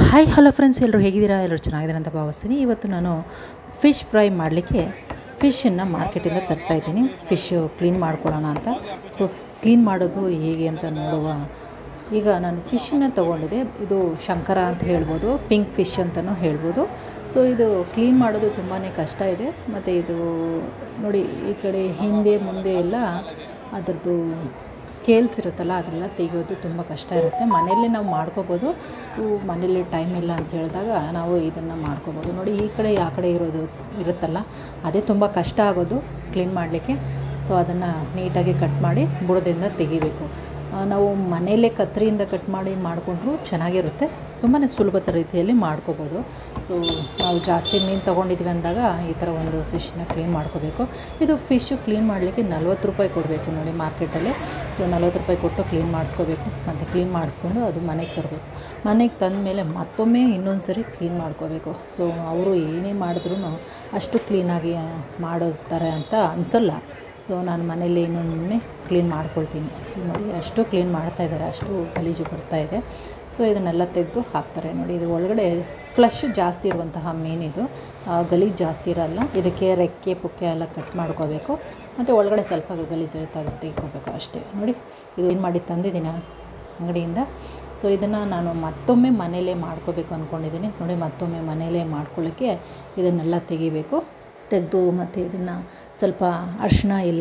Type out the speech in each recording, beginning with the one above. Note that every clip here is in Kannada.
ಹಾಯ್ ಹಲೋ ಫ್ರೆಂಡ್ಸ್ ಎಲ್ಲರೂ ಹೇಗಿದ್ದೀರಾ ಎಲ್ಲರೂ ಚೆನ್ನಾಗಿದ್ದಾರೆ ಅಂತ ಭಾವಿಸ್ತೀನಿ ಇವತ್ತು ನಾನು ಫಿಶ್ ಫ್ರೈ ಮಾಡಲಿಕ್ಕೆ ಫಿಶನ್ನು ಮಾರ್ಕೆಟಿಂದ ತರ್ತಾ ಇದ್ದೀನಿ ಫಿಶ್ ಕ್ಲೀನ್ ಮಾಡ್ಕೊಳ್ಳೋಣ ಅಂತ ಸೊ ಕ್ಲೀನ್ ಮಾಡೋದು ಹೇಗೆ ಅಂತ ನೋಡುವ ಈಗ ನಾನು ಫಿಶನ್ನು ತೊಗೊಂಡಿದ್ದೆ ಇದು ಶಂಕರ ಅಂತ ಹೇಳ್ಬೋದು ಪಿಂಕ್ ಫಿಶ್ ಅಂತಲೂ ಹೇಳ್ಬೋದು ಸೊ ಇದು ಕ್ಲೀನ್ ಮಾಡೋದು ತುಂಬಾ ಕಷ್ಟ ಇದೆ ಮತ್ತು ಇದು ನೋಡಿ ಈ ಕಡೆ ಹಿಂದೆ ಮುಂದೆ ಎಲ್ಲ ಅದರದ್ದು ಸ್ಕೇಲ್ಸ್ ಇರುತ್ತಲ್ಲ ಅದೆಲ್ಲ ತೆಗೆಯೋದು ತುಂಬ ಕಷ್ಟ ಇರುತ್ತೆ ಮನೆಯಲ್ಲೇ ನಾವು ಮಾಡ್ಕೋಬೋದು ಸೊ ಮನೇಲಿ ಟೈಮ್ ಇಲ್ಲ ಅಂತ ಹೇಳಿದಾಗ ನಾವು ಇದನ್ನು ಮಾಡ್ಕೋಬೋದು ನೋಡಿ ಈ ಕಡೆ ಆ ಕಡೆ ಇರೋದು ಇರುತ್ತಲ್ಲ ಅದೇ ತುಂಬ ಕಷ್ಟ ಆಗೋದು ಕ್ಲೀನ್ ಮಾಡಲಿಕ್ಕೆ ಸೊ ಅದನ್ನು ನೀಟಾಗಿ ಕಟ್ ಮಾಡಿ ಬುಡದಿಂದ ತೆಗಿಬೇಕು ಆ, ನಾವು ಮನೆಯಲ್ಲೇ ಕತ್ತರಿಯಿಂದ ಕಟ್ ಮಾಡಿ ಮಾಡಿಕೊಂಡ್ರು ಚೆನ್ನಾಗಿರುತ್ತೆ ತುಂಬಾ ಸುಲಭದ ರೀತಿಯಲ್ಲಿ ಮಾಡ್ಕೋಬೋದು ಸೊ ನಾವು ಜಾಸ್ತಿ ಮೀನು ತೊಗೊಂಡಿದ್ವಿ ಅಂದಾಗ ಈ ಥರ ಒಂದು ಫಿಶ್ನ ಕ್ಲೀನ್ ಮಾಡ್ಕೋಬೇಕು ಇದು ಫಿಶ್ಶು ಕ್ಲೀನ್ ಮಾಡಲಿಕ್ಕೆ ನಲ್ವತ್ತು ರೂಪಾಯಿ ಕೊಡಬೇಕು ನೋಡಿ ಮಾರ್ಕೆಟಲ್ಲಿ ಸೊ ನಲ್ವತ್ತು ರೂಪಾಯಿ ಕೊಟ್ಟು ಕ್ಲೀನ್ ಮಾಡಿಸ್ಕೋಬೇಕು ಮತ್ತು ಕ್ಲೀನ್ ಮಾಡಿಸ್ಕೊಂಡು ಅದು ಮನೆಗೆ ತರಬೇಕು ಮನೆಗೆ ತಂದ ಮೇಲೆ ಮತ್ತೊಮ್ಮೆ ಇನ್ನೊಂದು ಸರಿ ಕ್ಲೀನ್ ಮಾಡ್ಕೋಬೇಕು ಸೊ ಅವರು ಏನೇ ಮಾಡಿದ್ರೂ ಅಷ್ಟು ಕ್ಲೀನಾಗಿ ಮಾಡೋ ಥರ ಅಂತ ಅನಿಸಲ್ಲ ಸೊ ನಾನು ಮನೇಲಿ ಇನ್ನೊಮ್ಮೆ ಕ್ಲೀನ್ ಮಾಡ್ಕೊಳ್ತೀನಿ ಸೊ ನೋಡಿ ಅಷ್ಟು ಕ್ಲೀನ್ ಮಾಡ್ತಾ ಇದ್ದಾರೆ ಅಷ್ಟು ಗಲೀಜು ಬರ್ತಾ ಇದೆ ಸೊ ಇದನ್ನೆಲ್ಲ ತೆಗೆದು ಹಾಕ್ತಾರೆ ನೋಡಿ ಇದು ಒಳಗಡೆ ಫ್ಲಶ್ ಜಾಸ್ತಿ ಇರುವಂತಹ ಮೀನಿದು ಆ, ಗಲೀಜು ಜಾಸ್ತಿ ಇರಲ್ಲ ಇದಕ್ಕೆ ರೆಕ್ಕೆ ಪುಕ್ಕೆ ಎಲ್ಲ ಕಟ್ ಮಾಡ್ಕೋಬೇಕು ಮತ್ತು ಒಳಗಡೆ ಸ್ವಲ್ಪ ಗಲೀಜು ಇರುತ್ತೆ ಅದು ತೆಗೆಕೋಬೇಕು ಅಷ್ಟೇ ನೋಡಿ ಇದು ಏನು ಮಾಡಿ ತಂದಿದ್ದೀನಿ ಅಂಗಡಿಯಿಂದ ಸೊ ಇದನ್ನು ನಾನು ಮತ್ತೊಮ್ಮೆ ಮನೇಲೇ ಮಾಡ್ಕೋಬೇಕು ಅಂದ್ಕೊಂಡಿದ್ದೀನಿ ನೋಡಿ ಮತ್ತೊಮ್ಮೆ ಮನೇಲೇ ಮಾಡ್ಕೊಳ್ಳೋಕ್ಕೆ ಇದನ್ನೆಲ್ಲ ತೆಗಿಬೇಕು ತೆಗೆದು ಮತ್ತು ಇದನ್ನು ಸ್ವಲ್ಪ ಅರಿಶಿನ ಇಲ್ಲ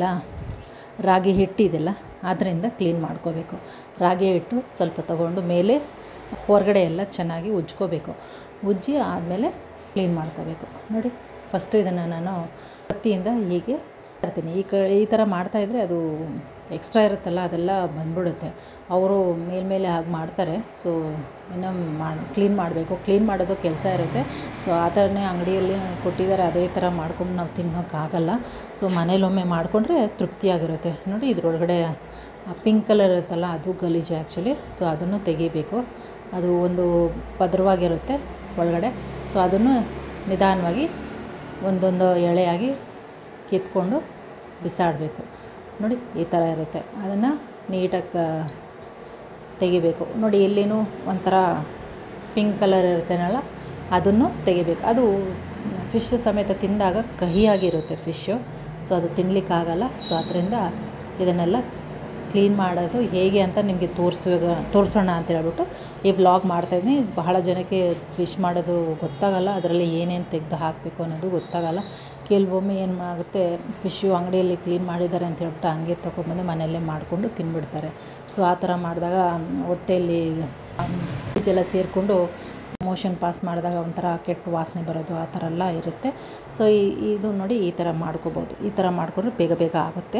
ರಾಗಿ ಹಿಟ್ಟಿದೆಲ್ಲ ಅದರಿಂದ ಕ್ಲೀನ್ ಮಾಡ್ಕೋಬೇಕು ರಾಗಿ ಹಿಟ್ಟು ಸ್ವಲ್ಪ ತಗೊಂಡು ಮೇಲೆ ಹೊರಗಡೆ ಎಲ್ಲ ಚೆನ್ನಾಗಿ ಉಜ್ಕೋಬೇಕು ಉಜ್ಜಿ ಆದಮೇಲೆ ಕ್ಲೀನ್ ಮಾಡ್ಕೋಬೇಕು ನೋಡಿ ಫಸ್ಟು ಇದನ್ನು ನಾನು ಕತ್ತಿಯಿಂದ ಹೀಗೆ ಮಾಡ್ತೀನಿ ಈ ಕ ಈ ಥರ ಮಾಡ್ತಾಯಿದ್ರೆ ಅದು ಎಕ್ಸ್ಟ್ರಾ ಇರುತ್ತಲ್ಲ ಅದೆಲ್ಲ ಬಂದ್ಬಿಡುತ್ತೆ ಅವರು ಮೇಲ್ಮೇಲೆ ಹಾಗೆ ಮಾಡ್ತಾರೆ ಸೊ ಇನ್ನೂ ಮಾಡಿ ಕ್ಲೀನ್ ಮಾಡಬೇಕು ಕ್ಲೀನ್ ಮಾಡೋದು ಕೆಲಸ ಇರುತ್ತೆ ಸೊ ಆ ಥರನೇ ಅಂಗಡಿಯಲ್ಲಿ ಕೊಟ್ಟಿದ್ದಾರೆ ಅದೇ ಥರ ಮಾಡ್ಕೊಂಡು ನಾವು ತಿನ್ನೋಕ್ಕಾಗಲ್ಲ ಸೊ ಮನೇಲೊಮ್ಮೆ ಮಾಡಿಕೊಂಡ್ರೆ ತೃಪ್ತಿಯಾಗಿರುತ್ತೆ ನೋಡಿ ಇದ್ರೊಳಗಡೆ ಪಿಂಕ್ ಕಲರ್ ಇರುತ್ತಲ್ಲ ಅದು ಗಲೀಜು ಆ್ಯಕ್ಚುಲಿ ಸೊ ಅದನ್ನು ತೆಗಿಬೇಕು ಅದು ಒಂದು ಪದರವಾಗಿರುತ್ತೆ ಒಳಗಡೆ ಸೊ ಅದನ್ನು ನಿಧಾನವಾಗಿ ಒಂದೊಂದು ಎಳೆಯಾಗಿ ಕಿತ್ಕೊಂಡು ಬಿಸಾಡಬೇಕು ನೋಡಿ ಈ ಥರ ಇರುತ್ತೆ ಅದನ್ನು ನೀಟಾಗಿ ತೆಗಿಬೇಕು ನೋಡಿ ಎಲ್ಲಿನೂ ಒಂಥರ ಪಿಂಕ್ ಕಲರ್ ಇರುತ್ತೇನಲ್ಲ ಅದನ್ನು ತೆಗಿಬೇಕು ಅದು ಫಿಶ್ ಸಮೇತ ತಿಂದಾಗ ಕಹಿಯಾಗಿರುತ್ತೆ ಫಿಶ್ಶು ಸೊ ಅದು ತಿನ್ನಲಿಕ್ಕಾಗಲ್ಲ ಸೊ ಅದರಿಂದ ಇದನ್ನೆಲ್ಲ ಕ್ಲೀನ್ ಮಾಡೋದು ಹೇಗೆ ಅಂತ ನಿಮಗೆ ತೋರಿಸುವಾಗ ತೋರಿಸೋಣ ಅಂತ ಹೇಳ್ಬಿಟ್ಟು ಈ ವ್ಲಾಗ್ ಮಾಡ್ತಾಯಿದ್ದೀನಿ ಬಹಳ ಜನಕ್ಕೆ ಫಿಶ್ ಮಾಡೋದು ಗೊತ್ತಾಗಲ್ಲ ಅದರಲ್ಲಿ ಏನೇನು ತೆಗೆದು ಹಾಕಬೇಕು ಅನ್ನೋದು ಗೊತ್ತಾಗಲ್ಲ ಕೆಲವೊಮ್ಮೆ ಏನು ಆಗುತ್ತೆ ಫಿಶ್ಶು ಅಂಗಡಿಯಲ್ಲಿ ಕ್ಲೀನ್ ಮಾಡಿದ್ದಾರೆ ಅಂತ ಹೇಳ್ಬಿಟ್ಟು ಹಂಗೆ ತೊಗೊಂಬಂದು ಮನೆಯಲ್ಲೇ ಮಾಡಿಕೊಂಡು ತಿಂದ್ಬಿಡ್ತಾರೆ ಸೊ ಆ ಥರ ಮಾಡಿದಾಗ ಹೊಟ್ಟೆಯಲ್ಲಿ ಎಲ್ಲ ಸೇರಿಕೊಂಡು ಮೋಷನ್ ಪಾಸ್ ಮಾಡಿದಾಗ ಒಂಥರ ಕೆಟ್ಟ ವಾಸನೆ ಬರೋದು ಆ ಥರ ಎಲ್ಲ ಇರುತ್ತೆ ಸೊ ಈ ಇದು ನೋಡಿ ಈ ಥರ ಮಾಡ್ಕೋಬೋದು ಈ ಥರ ಮಾಡಿಕೊಂಡ್ರೆ ಬೇಗ ಬೇಗ ಆಗುತ್ತೆ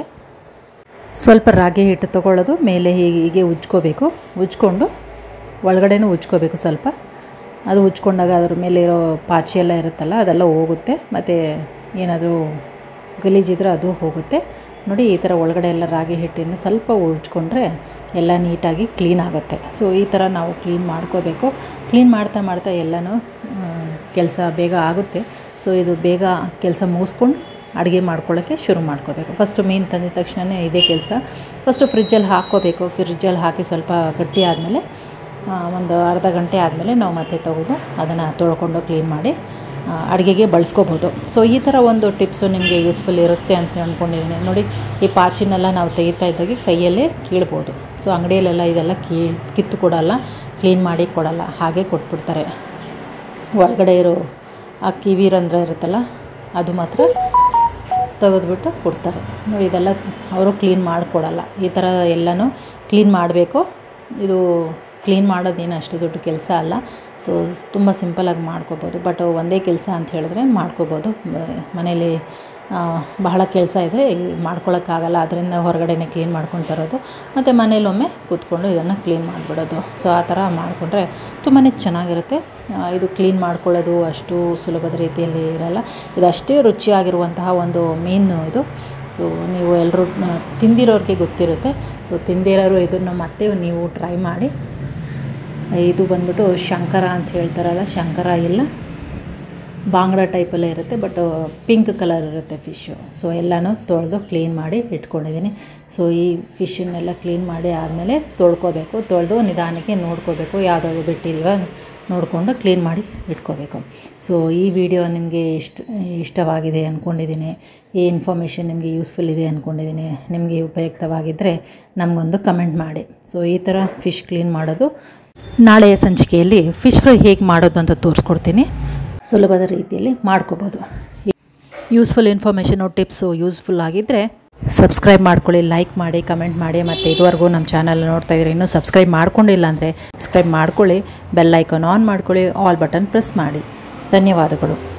ಸ್ವಲ್ಪ ರಾಗಿ ಹಿಟ್ಟು ತೊಗೊಳ್ಳೋದು ಮೇಲೆ ಹೀಗೆ ಹೀಗೆ ಉಜ್ಕೋಬೇಕು ಉಜ್ಕೊಂಡು ಒಳಗಡೆನೂ ಉಜ್ಕೋಬೇಕು ಸ್ವಲ್ಪ ಅದು ಉಜ್ಕೊಂಡಾಗ ಅದ್ರ ಮೇಲೆ ಇರೋ ಪಾಚಿ ಎಲ್ಲ ಇರುತ್ತಲ್ಲ ಅದೆಲ್ಲ ಹೋಗುತ್ತೆ ಮತ್ತು ಏನಾದರೂ ಗಲೀಜಿದ್ರೆ ಅದು ಹೋಗುತ್ತೆ ನೋಡಿ ಈ ಥರ ಒಳಗಡೆ ಎಲ್ಲ ರಾಗಿ ಹಿಟ್ಟಿಂದ ಸ್ವಲ್ಪ ಉಜ್ಕೊಂಡ್ರೆ ಎಲ್ಲ ನೀಟಾಗಿ ಕ್ಲೀನ್ ಆಗುತ್ತೆ ಸೊ ಈ ಥರ ನಾವು ಕ್ಲೀನ್ ಮಾಡ್ಕೋಬೇಕು ಕ್ಲೀನ್ ಮಾಡ್ತಾ ಮಾಡ್ತಾ ಎಲ್ಲನೂ ಕೆಲಸ ಬೇಗ ಆಗುತ್ತೆ ಸೊ ಇದು ಬೇಗ ಕೆಲಸ ಮುಗಿಸ್ಕೊಂಡು ಅಡುಗೆ ಮಾಡ್ಕೊಳ್ಳೋಕ್ಕೆ ಶುರು ಮಾಡ್ಕೋಬೇಕು ಫಸ್ಟು ಮೀನು ತಂದಿದ ತಕ್ಷಣವೇ ಇದೇ ಕೆಲಸ ಫಸ್ಟು ಫ್ರಿಜ್ಜಲ್ಲಿ ಹಾಕ್ಕೋಬೇಕು ಫ್ರಿಜ್ಜಲ್ಲಿ ಹಾಕಿ ಸ್ವಲ್ಪ ಗಟ್ಟಿ ಆದಮೇಲೆ ಒಂದು ಅರ್ಧ ಗಂಟೆ ಆದಮೇಲೆ ನಾವು ಮತ್ತೆ ತೆಗೆದು ಅದನ್ನು ತೊಳ್ಕೊಂಡು ಕ್ಲೀನ್ ಮಾಡಿ ಅಡುಗೆಗೆ ಬಳಸ್ಕೋಬೋದು ಸೊ ಈ ಥರ ಒಂದು ಟಿಪ್ಸು ನಿಮಗೆ ಯೂಸ್ಫುಲ್ ಇರುತ್ತೆ ಅಂತ ಅಂದ್ಕೊಂಡಿದ್ದೀನಿ ನೋಡಿ ಈ ಪಾಚಿನೆಲ್ಲ ನಾವು ತೆಗಿತಾ ಇದ್ದಾಗೆ ಕೈಯಲ್ಲೇ ಕೀಳ್ಬೋದು ಸೊ ಅಂಗಡಿಯಲ್ಲೆಲ್ಲ ಇದೆಲ್ಲ ಕೀಳ್ ಕಿತ್ತು ಕೊಡಲ್ಲ ಕ್ಲೀನ್ ಮಾಡಿ ಕೊಡಲ್ಲ ಹಾಗೆ ಕೊಟ್ಬಿಡ್ತಾರೆ ಒಳಗಡೆ ಇರೋ ಆ ಕಿವಿ ರಂಧ್ರ ಇರುತ್ತಲ್ಲ ಅದು ಮಾತ್ರ ತೆಗೆದ್ಬಿಟ್ಟು ಕೊಡ್ತಾರೆ ನೋಡಿ ಇದೆಲ್ಲ ಅವರು ಕ್ಲೀನ್ ಮಾಡಿಕೊಡಲ್ಲ ಈ ಥರ ಎಲ್ಲನೂ ಕ್ಲೀನ್ ಮಾಡಬೇಕು ಇದು ಕ್ಲೀನ್ ಮಾಡೋದೇನು ಅಷ್ಟು ದೊಡ್ಡ ಕೆಲಸ ಅಲ್ಲ ತೋ ತುಂಬ ಸಿಂಪಲಾಗಿ ಮಾಡ್ಕೋಬೋದು ಬಟ್ ಒಂದೇ ಕೆಲಸ ಅಂತ ಹೇಳಿದ್ರೆ ಮಾಡ್ಕೋಬೋದು ಮನೇಲಿ ಆ, ಬಹಳ ಕೆಲಸ ಇದ್ದರೆ ಮಾಡ್ಕೊಳಕ್ಕಾಗಲ್ಲ ಅದರಿಂದ ಹೊರಗಡೆನೇ ಕ್ಲೀನ್ ಮಾಡ್ಕೊಂಡು ಬರೋದು ಮತ್ತು ಮನೇಲೊಮ್ಮೆ ಕೂತ್ಕೊಂಡು ಇದನ್ನು ಕ್ಲೀನ್ ಮಾಡಿಬಿಡೋದು ಸೊ ಆ ಥರ ಮಾಡಿಕೊಂಡ್ರೆ ತುಂಬಾ ಚೆನ್ನಾಗಿರುತ್ತೆ ಆ, ಇದು ಕ್ಲೀನ್ ಮಾಡ್ಕೊಳ್ಳೋದು ಅಷ್ಟು ಸುಲಭದ ರೀತಿಯಲ್ಲಿ ಇರಲ್ಲ ಇದು ಅಷ್ಟೇ ರುಚಿಯಾಗಿರುವಂತಹ ಒಂದು ಮೀನು ಇದು ಸೊ ನೀವು ಎಲ್ಲರೂ ತಿಂದಿರೋರಿಗೆ ಗೊತ್ತಿರುತ್ತೆ ಸೊ ತಿಂದಿರೋರು ಇದನ್ನು ಮತ್ತೆ ನೀವು ಟ್ರೈ ಮಾಡಿ ಇದು ಬಂದ್ಬಿಟ್ಟು ಶಂಕರ ಅಂತ ಹೇಳ್ತಾರಲ್ಲ ಶಂಕರ ಇಲ್ಲ ಬಾಂಗ್ಡಾ ಟೈಪಲ್ಲೇ ಇರುತ್ತೆ ಬಟ್ ಪಿಂಕ್ ಕಲರ್ ಇರುತ್ತೆ ಫಿಶ್ಶು ಸೊ ಎಲ್ಲನೂ ತೊಳೆದು ಕ್ಲೀನ್ ಮಾಡಿ ಇಟ್ಕೊಂಡಿದ್ದೀನಿ ಸೊ ಈ ಫಿಶನ್ನೆಲ್ಲ ಕ್ಲೀನ್ ಮಾಡಿ ಆದಮೇಲೆ ತೊಳ್ಕೊಬೇಕು ತೊಳೆದು ನಿಧಾನಕ್ಕೆ ನೋಡ್ಕೋಬೇಕು ಯಾವುದಾದ್ರು ಬಿಟ್ಟಿದ್ದೀವ ನೋಡಿಕೊಂಡು ಕ್ಲೀನ್ ಮಾಡಿ ಇಟ್ಕೋಬೇಕು ಸೊ ಈ ವಿಡಿಯೋ ನಿಮಗೆ ಇಷ್ಟ ಇಷ್ಟವಾಗಿದೆ ಅಂದ್ಕೊಂಡಿದ್ದೀನಿ ಈ ಇನ್ಫಾರ್ಮೇಷನ್ ನಿಮಗೆ ಯೂಸ್ಫುಲ್ ಇದೆ ಅಂದ್ಕೊಂಡಿದ್ದೀನಿ ನಿಮಗೆ ಉಪಯುಕ್ತವಾಗಿದ್ದರೆ ನಮಗೊಂದು ಕಮೆಂಟ್ ಮಾಡಿ ಸೊ ಈ ಥರ ಫಿಶ್ ಕ್ಲೀನ್ ಮಾಡೋದು ನಾಳೆಯ ಸಂಚಿಕೆಯಲ್ಲಿ ಫಿಶ್ ಫ್ರೈ ಹೇಗೆ ಮಾಡೋದು ಅಂತ ತೋರಿಸ್ಕೊಡ್ತೀನಿ ಸುಲಭದ ರೀತಿಯಲ್ಲಿ ಮಾಡ್ಕೋಬೋದು ಯೂಸ್ಫುಲ್ ಇನ್ಫಾರ್ಮೇಷನು ಟಿಪ್ಸು ಯೂಸ್ಫುಲ್ ಆಗಿದ್ದರೆ ಸಬ್ಸ್ಕ್ರೈಬ್ ಮಾಡ್ಕೊಳ್ಳಿ ಲೈಕ್ ಮಾಡಿ ಕಮೆಂಟ್ ಮಾಡಿ ಮತ್ತು ಇದುವರೆಗೂ ನಮ್ಮ ಚಾನಲ್ ನೋಡ್ತಾ ಇದ್ದೀರಿ ಇನ್ನೂ ಸಬ್ಸ್ಕ್ರೈಬ್ ಮಾಡ್ಕೊಂಡಿಲ್ಲ ಅಂದರೆ ಸಬ್ಸ್ಕ್ರೈಬ್ ಮಾಡ್ಕೊಳ್ಳಿ ಬೆಲ್ ಐಕಾನ್ ಆನ್ ಮಾಡ್ಕೊಳ್ಳಿ ಆಲ್ ಬಟನ್ ಪ್ರೆಸ್ ಮಾಡಿ ಧನ್ಯವಾದಗಳು